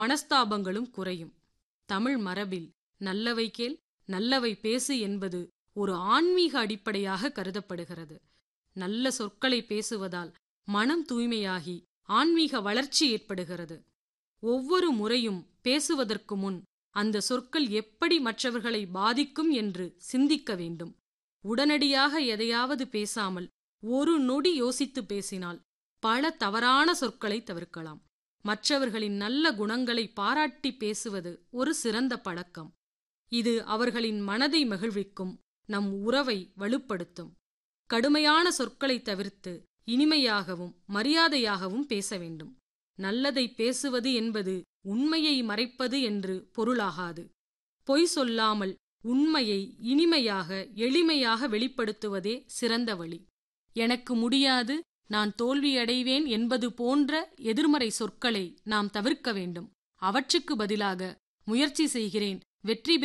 மனஸ்தாபங்களும் குறையும் தமிழ் மரபில் நல்லவை கேள் நல்லவை பேசு என்பது ஒரு ஆன்மீக அடிப்படையாக கருதப்படுகிறது நல்ல சொற்களை பேசுவதால் மனம் தூய்மையாகி ஆன்மீக வளர்ச்சி ஏற்படுகிறது ஒவ்வொரு முறையும் பேசுவதற்கு முன் அந்த சொற்கள் எப்படி மற்றவர்களை பாதிக்கும் என்று சிந்திக்க வேண்டும் உடனடியாக எதையாவது பேசாமல் ஒரு நொடி யோசித்து பேசினால் பல தவறான சொற்களை தவிர்க்கலாம் மற்றவர்களின் நல்ல குணங்களை பாராட்டி பேசுவது ஒரு சிறந்த பழக்கம் இது அவர்களின் மனதை மகிழ்விக்கும் நம் உறவை வலுப்படுத்தும் கடுமையான சொற்களை தவிர்த்து இனிமையாகவும் மரியாதையாகவும் பேச வேண்டும் நல்லதை பேசுவது என்பது உண்மையை மறைப்பது என்று பொருளாகாது பொய் சொல்லாமல் உண்மையை இனிமையாக எளிமையாக வெளிப்படுத்துவதே சிறந்த வழி எனக்கு முடியாது நான் தோல்வியடைவேன் என்பது போன்ற எதிர்மறை சொற்களை நாம் தவிர்க்க வேண்டும் அவற்றுக்கு பதிலாக முயற்சி செய்கிறேன் வெற்றி